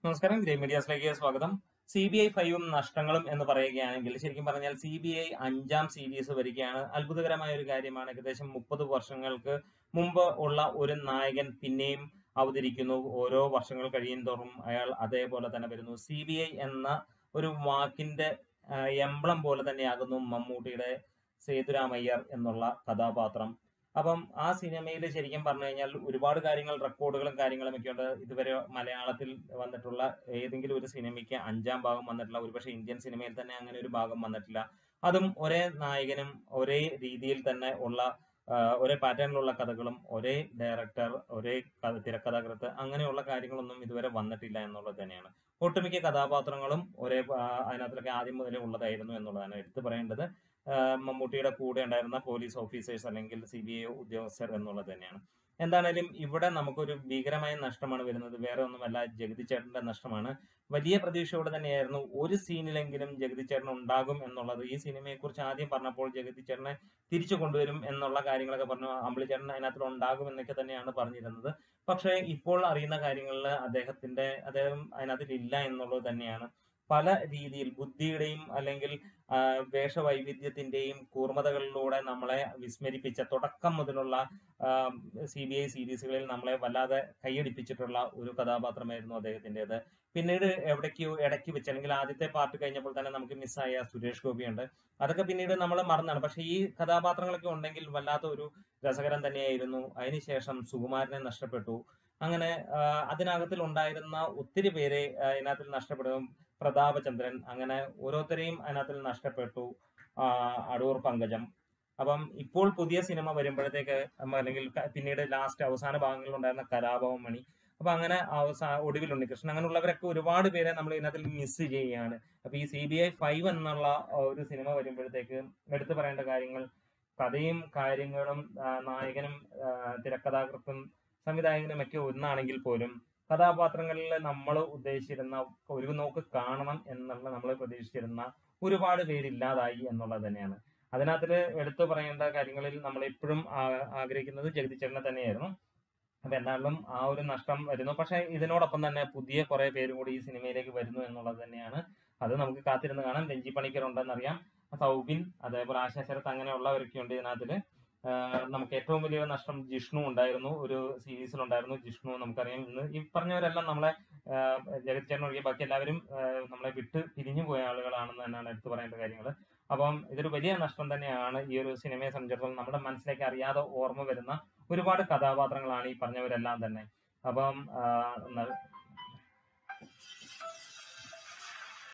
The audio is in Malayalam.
നമസ്കാരം ഗ്രേ മീഡിയാസിലേക്ക് സ്വാഗതം സി ബി ഐ ഫൈവും നഷ്ടങ്ങളും എന്ന് പറയുകയാണെങ്കിൽ ശരിക്കും പറഞ്ഞാൽ സി ബി ഐ അഞ്ചാം സീരീസ് വരികയാണ് അത്ഭുതകരമായ ഒരു കാര്യമാണ് ഏകദേശം മുപ്പത് വർഷങ്ങൾക്ക് മുമ്പ് ഉള്ള ഒരു നായകൻ പിന്നെയും അവതരിക്കുന്നു ഓരോ വർഷങ്ങൾ കഴിയും തോറും അയാൾ അതേപോലെ തന്നെ വരുന്നു സി ബി ഐ എന്ന ഒരു വാക്കിന്റെ എംബ്ലം പോലെ തന്നെയാകുന്നു മമ്മൂട്ടിയുടെ സേതുരാമയ്യർ എന്നുള്ള കഥാപാത്രം അപ്പം ആ സിനിമയിൽ ശരിക്കും പറഞ്ഞു കഴിഞ്ഞാൽ ഒരുപാട് കാര്യങ്ങൾ റെക്കോർഡുകളും കാര്യങ്ങളും ഒക്കെ ഉണ്ട് ഇതുവരെ മലയാളത്തിൽ വന്നിട്ടുള്ള ഏതെങ്കിലും ഒരു സിനിമയ്ക്ക് അഞ്ചാം ഭാഗം വന്നിട്ടില്ല ഒരുപക്ഷെ ഇന്ത്യൻ സിനിമയിൽ തന്നെ അങ്ങനെ ഒരു ഭാഗം വന്നിട്ടില്ല അതും ഒരേ നായകനും ഒരേ രീതിയിൽ തന്നെ ഉള്ള ആ, ഒരേ പാറ്റേണിലുള്ള കഥകളും ഒരേ ഡയറക്ടർ ഒരേ കഥ- തിരക്കഥാകൃത്ത് അങ്ങനെയുള്ള കാര്യങ്ങളൊന്നും ഇതുവരെ വന്നിട്ടില്ല എന്നുള്ളത് തന്നെയാണ് ഒട്ടുമിക്ക കഥാപാത്രങ്ങളും ഒരേ ആ, അതിനകത്തൊക്കെ ആദ്യം മുതലേ ഉള്ളതായിരുന്നു എന്നുള്ളതാണ് എടുത്തു പറയേണ്ടത് ആ, മമ്മൂട്ടിയുടെ കൂടെ ഉണ്ടായിരുന്ന പോലീസ് ഓഫീസേഴ്സ് അല്ലെങ്കിൽ സി ബി ഐ ഉദ്യോഗസ്ഥർ എന്നുള്ളത് തന്നെയാണ് എന്താണേലും ഇവിടെ നമുക്കൊരു ഭീകരമായ നഷ്ടമാണ് വരുന്നത് വേറെ ഒന്നുമല്ല ജഗതി ചേട്ടന്റെ നഷ്ടമാണ് വലിയ പ്രതീക്ഷയോടെ തന്നെയായിരുന്നു ഒരു സീനിലെങ്കിലും ജഗതി ചേട്ടൻ ഉണ്ടാകും എന്നുള്ളത് ഈ സിനിമയെ കുറിച്ച് ആദ്യം പറഞ്ഞപ്പോൾ ജഗതി ചേട്ടനെ തിരിച്ചു കൊണ്ടുവരും എന്നുള്ള കാര്യങ്ങളൊക്കെ പറഞ്ഞു അമ്പിളി ചേട്ടൻ അതിനകത്തിൽ ഉണ്ടാകും എന്നൊക്കെ തന്നെയാണ് പറഞ്ഞിരുന്നത് പക്ഷേ ഇപ്പോൾ അറിയുന്ന കാര്യങ്ങളിൽ അദ്ദേഹത്തിന്റെ അദ്ദേഹം അതിനകത്തിൽ ഇല്ല എന്നുള്ളത് തന്നെയാണ് പല രീതിയിൽ ബുദ്ധിയുടെയും അല്ലെങ്കിൽ ആ, വേഷവൈവിധ്യത്തിന്റെയും കൂർമ്മതകളിലൂടെ നമ്മളെ വിസ്മരിപ്പിച്ച തുടക്കം മുതലുള്ള സി ബി ഐ സീരീസുകളിൽ നമ്മളെ വല്ലാതെ കൈയടിപ്പിച്ചിട്ടുള്ള ഒരു കഥാപാത്രമായിരുന്നു അദ്ദേഹത്തിൻ്റെത് പിന്നീട് എവിടേക്കോ ഇടയ്ക്ക് വെച്ച് അല്ലെങ്കിൽ ആദ്യത്തെ പാർട്ട് കഴിഞ്ഞപ്പോൾ തന്നെ നമുക്ക് മിസ്സായ സുരേഷ് ഗോപിയുണ്ട് അതൊക്കെ പിന്നീട് നമ്മൾ മറന്നാണ് പക്ഷെ ഈ കഥാപാത്രങ്ങളൊക്കെ ഉണ്ടെങ്കിൽ വല്ലാത്ത ഒരു രസകരം തന്നെയായിരുന്നു അതിനുശേഷം സുകുമാരനെ നഷ്ടപ്പെട്ടു അങ്ങനെ ആ, അതിനകത്തിൽ ഉണ്ടായിരുന്ന ഒത്തിരി പേരെ ആ, ഇതിനകത്തിൽ നഷ്ടപ്പെടും പ്രതാപചന്ദ്രൻ അങ്ങനെ ഓരോരുത്തരെയും അതിനകത്തിൽ നഷ്ടപ്പെട്ടു ആ, അടൂർ പങ്കജം അപ്പം ഇപ്പോൾ പുതിയ സിനിമ വരുമ്പോഴത്തേക്ക് നമ്മ അല്ലെങ്കിൽ ക- പിന്നീട് ലാസ്റ്റ് അവസാന ഭാഗങ്ങളിൽ ഉണ്ടായിരുന്ന കലാഭവൻ മണി അപ്പൊ അങ്ങനെ അവസാന ഒടുവിൽ ഉണ്ണികൃഷ്ണൻ അങ്ങനെയുള്ളവരൊക്കെ ഒരുപാട് പേരെ നമ്മൾ ഇതിനകത്തിൽ മിസ് ചെയ്യുകയാണ് അപ്പൊ ഈ സി ബി ഐ ഫൈവ് എന്നുള്ള ആ, ഒരു സിനിമ വരുമ്പോഴത്തേക്ക് എടുത്തു പറയേണ്ട കാര്യങ്ങൾ കഥയും കാര്യങ്ങളും ആ, നായകനും ആ, തിരക്കഥാകൃത്തും സംവിധായകനും ഒക്കെ ഒന്നാണെങ്കിൽ പോലും കഥാപാത്രങ്ങളിൽ നമ്മൾ ഉദ്ദേശിച്ചിരുന്ന ഒരു നോക്ക് കാണണം എന്നുള്ള നമ്മൾ പ്രതീക്ഷിച്ചിരുന്ന ഒരുപാട് പേരില്ലാതായി എന്നുള്ളത് തന്നെയാണ് അതിനകത്ത് എടുത്തു പറയേണ്ട കാര്യങ്ങളിൽ നമ്മൾ എപ്പോഴും ആഗ്രഹിക്കുന്നത് ജഗതി ചേട്ടനെ തന്നെയായിരുന്നു അപ്പൊ എന്നാലും ആ ഒരു നഷ്ടം വരുന്നു പക്ഷെ ഇതിനോടൊപ്പം തന്നെ പുതിയ കുറെ പേരും കൂടി ഈ സിനിമയിലേക്ക് വരുന്നു എന്നുള്ളത് തന്നെയാണ് അത് നമുക്ക് കാത്തിരുന്ന് കാണാം രഞ്ജി പണിക്കർ ഉണ്ടെന്നറിയാം സൗബിൻ അതേപോലെ ആശാ ശരത്ത് അങ്ങനെയുള്ളവരൊക്കെ ഉണ്ട് ഇതിനകത്തില് ആഹ് നമുക്ക് ഏറ്റവും വലിയ നഷ്ടം ജിഷ്ണു ഉണ്ടായിരുന്നു ഒരു സീരീസിൽ ഉണ്ടായിരുന്നു ജിഷ്ണു നമുക്കറിയാം ഇന്ന് ഈ പറഞ്ഞവരെല്ലാം നമ്മളെ ജഗത് ചേട്ടൻ ഒഴികെ ബാക്കി എല്ലാവരും ആഹ് നമ്മളെ വിട്ട് പിരിഞ്ഞു പോയ ആളുകളാണെന്ന് തന്നെയാണ് എടുത്തു പറയേണ്ട കാര്യങ്ങൾ അപ്പം ഇതൊരു വലിയ നഷ്ടം തന്നെയാണ് ഈ ഒരു സിനിമയെ സംബന്ധിച്ചിടത്തോളം നമ്മുടെ മനസ്സിലേക്ക് അറിയാതെ ഓർമ്മ വരുന്ന ഒരുപാട് കഥാപാത്രങ്ങളാണ് ഈ പറഞ്ഞവരെല്ലാം തന്നെ അപ്പം ആഹ് ന-